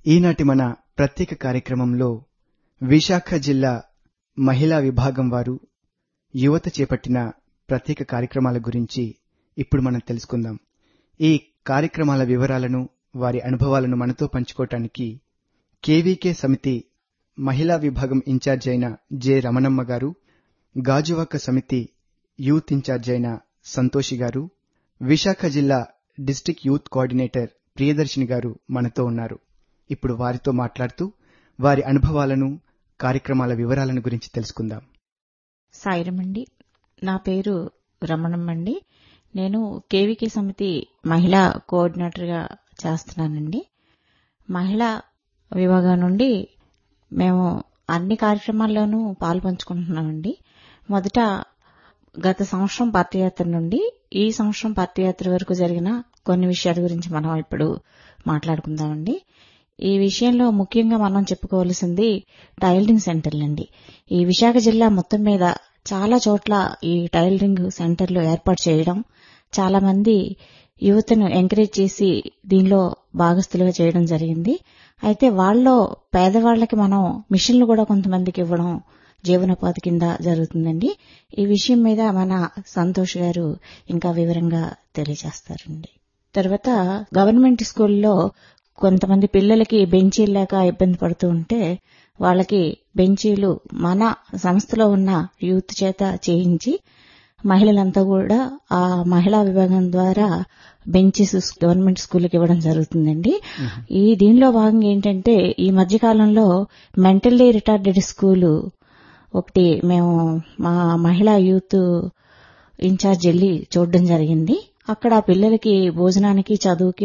ఈనాటి మన ప్రత్యేక కార్యక్రమంలో విశాఖ జిల్లా మహిళా విభాగం వారు యువత చేపట్టిన ప్రత్యేక కార్యక్రమాల గురించి ఇప్పుడు మనం తెలుసుకుందాం ఈ కార్యక్రమాల వివరాలను వారి అనుభవాలను మనతో పంచుకోవటానికి కేవీకే సమితి మహిళా విభాగం ఇన్ఛార్జ్ అయిన జె రమణమ్మ గారు గాజువాక సమితి యూత్ ఇన్ఛార్జ్ అయిన సంతోషి గారు విశాఖ జిల్లా డిస్టిక్ యూత్ కోఆర్డినేటర్ ప్రియదర్శిని గారు మనతో ఉన్నారు ఇప్పుడు వారితో మాట్లాడుతూ వారి అనుభవాలను కార్యక్రమాల వివరాలను గురించి తెలుసుకుందాం సాయిరమండి నా పేరు రమణమ్మండి నేను కేవీకే సమితి మహిళా కోఆర్డినేటర్గా చేస్తున్నానండి మహిళా విభాగం నుండి మేము అన్ని కార్యక్రమాల్లోనూ పాలు పంచుకుంటున్నామండి మొదట గత సంవత్సరం పార్థయాత్ర నుండి ఈ సంవత్సరం పార్థయాత్ర వరకు జరిగిన కొన్ని విషయాల గురించి మనం ఇప్పుడు మాట్లాడుకుందామండి ఈ విషయంలో ముఖ్యంగా మనం చెప్పుకోవాల్సింది టైలరింగ్ సెంటర్లండి ఈ విశాఖ జిల్లా మొత్తం మీద చాలా చోట్ల ఈ టైలరింగ్ సెంటర్లు ఏర్పాటు చేయడం చాలా మంది యువతను ఎంకరేజ్ చేసి దీనిలో భాగస్థులుగా చేయడం జరిగింది అయితే వాళ్ళలో పేదవాళ్లకి మనం మిషన్లు కూడా కొంతమందికి ఇవ్వడం జీవనోపాధి కింద జరుగుతుందండి ఈ విషయం మీద మన సంతోష్ గారు ఇంకా వివరంగా తెలియజేస్తారండి తర్వాత గవర్నమెంట్ స్కూల్లో కొంతమంది పిల్లలకి బెంచీలు లేక ఇబ్బంది పడుతూ ఉంటే వాళ్ళకి బెంచీలు మన సంస్థలో ఉన్న యూత్ చేత చేయించి మహిళలంతా కూడా ఆ మహిళా విభాగం ద్వారా బెంచెస్ గవర్నమెంట్ స్కూల్కి ఇవ్వడం జరుగుతుందండి ఈ దీనిలో భాగంగా ఏంటంటే ఈ మధ్య కాలంలో మెంటల్లీ రిటార్డెడ్ స్కూలు ఒకటి మేము మా మహిళా యూత్ ఇన్ఛార్జ్ వెళ్ళి చూడడం జరిగింది అక్కడ పిల్లలకి భోజనానికి చదువుకి